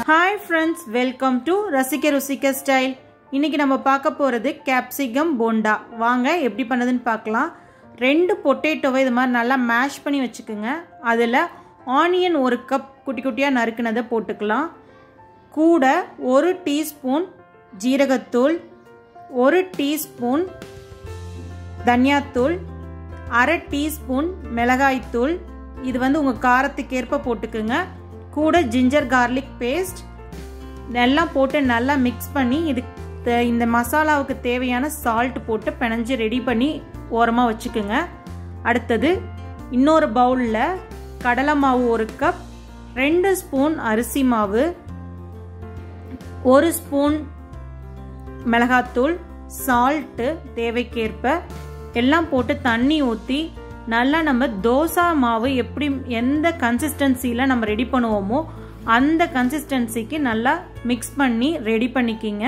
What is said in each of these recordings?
hi friends welcome to ரசிக்க ருசிக்க style இன்னைக்கு நம்ம பார்க்க போகிறது கேப்சிகம் போண்டா வாங்க எப்படி பண்ணதுன்னு பார்க்கலாம் ரெண்டு பொட்டேட்டோவை இது மாதிரி நல்லா மேஷ் பண்ணி வச்சுக்கோங்க அதில் ஆனியன் ஒரு கப் குட்டி குட்டியாக நறுக்குனதை போட்டுக்கலாம் கூட ஒரு டீஸ்பூன் ஜீரகத்தூள் ஒரு டீஸ்பூன் தனியாத்தூள் அரை டீஸ்பூன் மிளகாய்த்தூள் இது வந்து உங்கள் காரத்துக்கேற்ப போட்டுக்குங்க கூட ஜிஞ்சர் கார்லிக் பேஸ்ட் எல்லாம் போட்டு நல்லா மிக்ஸ் பண்ணி இது இந்த மசாலாவுக்கு தேவையான சால்ட் போட்டு பிணைஞ்சு ரெடி பண்ணி ஓரமாக வச்சுக்குங்க அடுத்தது இன்னொரு பவுலில் கடலை மாவு ஒரு கப் ரெண்டு ஸ்பூன் அரிசி மாவு ஒரு ஸ்பூன் மிளகாத்தூள் சால்ட்டு தேவைக்கேற்ப எல்லாம் போட்டு தண்ணி ஊற்றி நல்லா நம்ம தோசா மாவு எப்படி எந்த கன்சிஸ்டன்சியில் நம்ம ரெடி பண்ணுவோமோ அந்த கன்சிஸ்டன்சிக்கு நல்லா மிக்ஸ் பண்ணி ரெடி பண்ணிக்கிங்க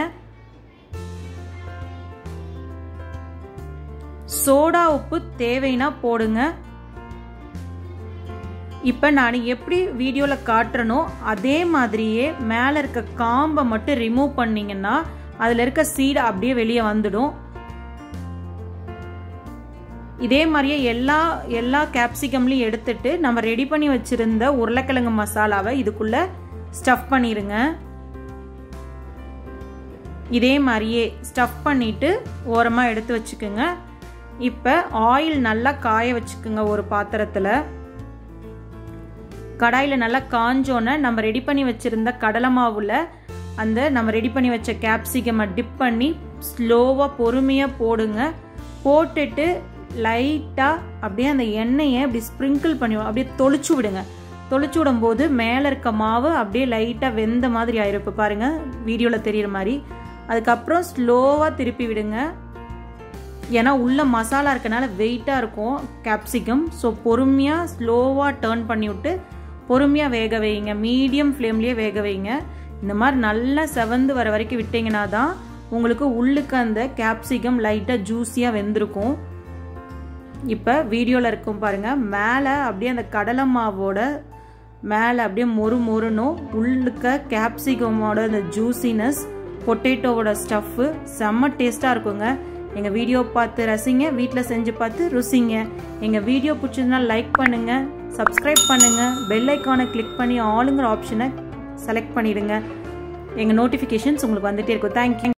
சோடா உப்பு தேவைன்னா போடுங்க இப்போ நான் எப்படி வீடியோவில் காட்டுறனோ அதே மாதிரியே மேலே இருக்க காம்பை மட்டும் ரிமூவ் பண்ணிங்கன்னா அதில் இருக்க சீடு அப்படியே வெளியே வந்துடும் இதே மாதிரியே எல்லா எல்லா கேப்சிகம்லையும் எடுத்துட்டு நம்ம ரெடி பண்ணி வச்சுருந்த உருளைக்கிழங்கு மசாலாவை இதுக்குள்ளே ஸ்டஃப் பண்ணிடுங்க இதே மாதிரியே ஸ்டஃப் பண்ணிவிட்டு ஓரமாக எடுத்து வச்சுக்கோங்க இப்போ ஆயில் நல்லா காய வச்சுக்கோங்க ஒரு பாத்திரத்தில் கடாயில் நல்லா காஞ்சோன்னே நம்ம ரெடி பண்ணி வச்சுருந்த கடலை மாவில் அந்த நம்ம ரெடி பண்ணி வச்ச கேப்சிகமை டிப் பண்ணி ஸ்லோவாக பொறுமையாக போடுங்க போட்டுட்டு லைட்டாக அப்படியே அந்த எண்ணெயை அப்படி ஸ்ப்ரிங்கிள் பண்ணி அப்படியே தொளிச்சு விடுங்க தொளிச்சு விடும்போது மேலே இருக்க மாவு அப்படியே லைட்டாக வெந்த மாதிரி ஆயிரும் இப்போ பாருங்கள் வீடியோவில் தெரிகிற மாதிரி அதுக்கப்புறம் ஸ்லோவாக திருப்பி விடுங்க ஏன்னா உள்ள மசாலா இருக்கனால வெயிட்டாக இருக்கும் கேப்சிகம் ஸோ பொறுமையாக ஸ்லோவாக டேர்ன் பண்ணி விட்டு பொறுமையாக வேக வைங்க மீடியம் ஃப்ளேம்லேயே வேக வைங்க இந்த மாதிரி நல்லா செவந்து வர வரைக்கும் விட்டிங்கன்னா தான் உங்களுக்கு உள்ளுக்கு அந்த கேப்சிகம் லைட்டாக ஜூஸியாக வெந்திருக்கும் இப்போ வீடியோவில் இருக்கும் பாருங்கள் மேலே அப்படியே அந்த கடலை மாவோட மேலே அப்படியே மொறு மொறுனும் உள்ளுக்க கேப்சிகமோட அந்த ஜூசினஸ் பொட்டேட்டோவோட ஸ்டஃப்பு செம்ம டேஸ்ட்டாக இருக்குங்க எங்கள் வீடியோ பார்த்து ரசிங்க வீட்டில் செஞ்சு பார்த்து ருசிங்க எங்கள் வீடியோ பிடிச்சதுனா லைக் பண்ணுங்கள் சப்ஸ்கிரைப் பண்ணுங்கள் பெல் ஐக்கானை கிளிக் பண்ணி ஆளுங்கிற ஆப்ஷனை செலக்ட் பண்ணிவிடுங்க எங்கள் நோட்டிஃபிகேஷன்ஸ் உங்களுக்கு வந்துகிட்டே இருக்கும் தேங்க்யூ